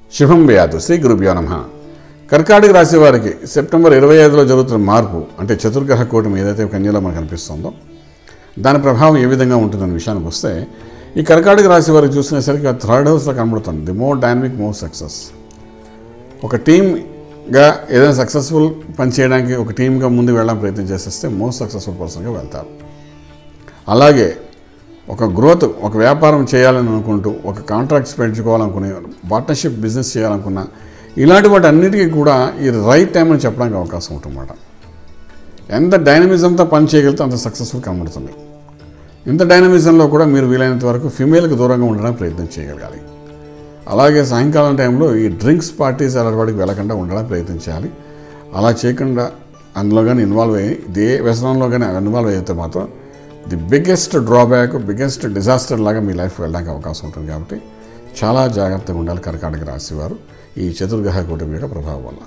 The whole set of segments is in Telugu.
శుభం వ్యాధు శ్రీ గురుభ్యో నమ కర్కాటక రాశి వారికి సెప్టెంబర్ ఇరవై ఐదులో జరుగుతున్న మార్పు అంటే చతుర్గ్రహ కూటమి ఏదైతే కన్యలో మనకు కనిపిస్తుందో దాని ప్రభావం ఏ విధంగా ఉంటుందనే విషయానికి వస్తే ఈ కర్కాటక రాశి వారికి చూసినసరికి థర్డ్ హౌస్లో కనబడుతుంది the more dynamic more success ఒక టీమ్గా ఏదైనా సక్సెస్ఫుల్ పని చేయడానికి ఒక టీమ్గా ముందు వెళ్ళడానికి ప్రయత్నం చేసేస్తే మోస్ట్ సక్సెస్ఫుల్ పర్సన్గా వెళ్తారు అలాగే ఒక గ్రోత్ ఒక వ్యాపారం చేయాలని అనుకుంటూ ఒక కాంట్రాక్ట్స్ పెంచుకోవాలనుకునే పార్ట్నర్షిప్ బిజినెస్ చేయాలనుకున్న ఇలాంటి వాటి అన్నిటికీ కూడా ఈ రైట్ టైం అని చెప్పడానికి అవకాశం ఉంటుందన్నమాట ఎంత డైనమిజంతో పని చేయగలిగితే అంత సక్సెస్ఫుల్ కనబడుతుంది ఇంత డైనమిజంలో కూడా మీరు వీలైనంత వరకు ఫిమేల్కి దూరంగా ఉండడానికి ప్రయత్నం చేయగలగాలి అలాగే సాయంకాలం టైంలో ఈ డ్రింక్స్ పార్టీస్ అలాంటి వెళ్ళకుండా ఉండడానికి ప్రయత్నం చేయాలి అలా చేయకుండా అందులో కానీ ఇన్వాల్వ్ అయ్యి ఇదే వ్యసనంలో కానీ ఇన్వాల్వ్ అయితే మాత్రం the biggest drawback biggest disaster లాగా మీ లైఫ్ వెళ్ళడానికి అవకాశం ఉంటుంది కాబట్టి చాలా జాగ్రత్తగా ఉండాలి కర్కాటక రాశి వారు ఈ చతుర్గ్రహ కూటమి యొక్క ప్రభావం వల్ల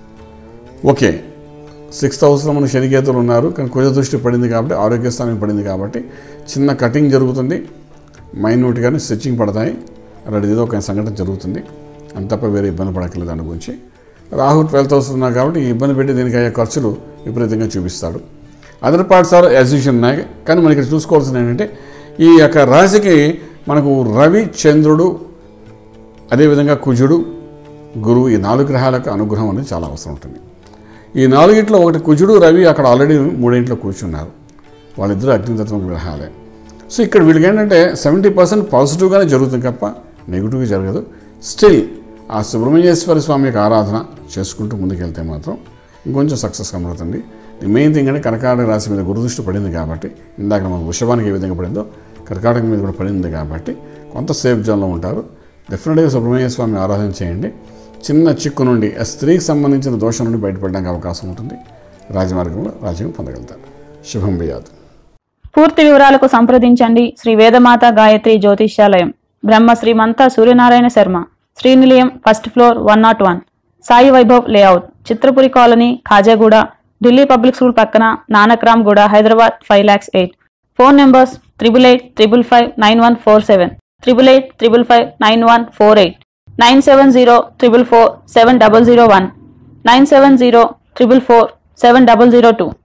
ఓకే సిక్స్త్ హౌస్లో మన శనికేతులు ఉన్నారు కానీ కుజ దృష్టి పడింది కాబట్టి ఆరోగ్య స్థానం పడింది కాబట్టి చిన్న కటింగ్ జరుగుతుంది మైన్యూట్గానే స్టిచ్చింగ్ పడతాయి అలాంటి ఏదో ఒక సంఘటన జరుగుతుంది అంత తప్ప వేరే ఇబ్బంది పడక్కర్లేదు దాని గురించి రాహు ట్వెల్త్ హౌస్ ఉన్నారు కాబట్టి ఈ ఇబ్బంది పెట్టి దీనికి అయ్యే ఖర్చులు విపరీతంగా చూపిస్తాడు అదర్ పార్ట్స్ ఆర్ యాజ్యూషన్ ఉన్నాయి కానీ మనకి ఇక్కడ చూసుకోవాల్సింది ఏంటంటే ఈ యొక్క రాశికి మనకు రవి చంద్రుడు అదేవిధంగా కుజుడు గురువు ఈ నాలుగు గ్రహాలకు అనుగ్రహం అనేది చాలా అవసరం ఉంటుంది ఈ నాలుగింట్లో ఒకటి కుజుడు రవి అక్కడ ఆల్రెడీ మూడింట్లో కూర్చున్నారు వాళ్ళిద్దరూ అగ్నితత్వం గ్రహాలే సో ఇక్కడ వీళ్ళకి ఏంటంటే సెవెంటీ పర్సెంట్ పాజిటివ్గానే జరుగుతుంది తప్ప నెగిటివ్గా జరగదు స్టిల్ ఆ సుబ్రహ్మణ్యేశ్వర స్వామి యొక్క ఆరాధన చేసుకుంటూ ముందుకెళ్తే మాత్రం ఇంకొంచెం సక్సెస్ కనబడుతుంది ది మెయిన్ థింగ్ అంటే కర్కాటక రాశి మీద గురుదృష్టి పడింది కాబట్టి ఇందాక మన వృషభానికి ఏ విధంగా పడిందో కర్కాటక మీద కూడా పడింది కాబట్టి కొంత సేఫ్ జోన్లో ఉంటారు డెఫినెట్గా సుబ్రహ్మణ్య స్వామి ఆరాధన చేయండి చిన్న చిక్కు నుండి ఆ స్త్రీకి సంబంధించిన దోషం నుండి బయటపడడానికి అవకాశం ఉంటుంది రాజమార్గంలో రాజ్యం పొందగలుగుతారు శుభం బియాదు పూర్తి వివరాలకు సంప్రదించండి Shri Vedamata Gayatri Jyothishyalayam Brahma Srimantha Suryanarayana Sharma Srinilayam first floor one naught one Sai Vaibhav layout Chitrapuri colony Khajaguda Delhi public school పక్కన Nanakramguda Hyderabad five lakhs eight phone numbers triple eight triple five nine one four seven triple eight triple five nine one four eight nine seven zero triple four seven double zero one nine seven zero triple four seven double zero two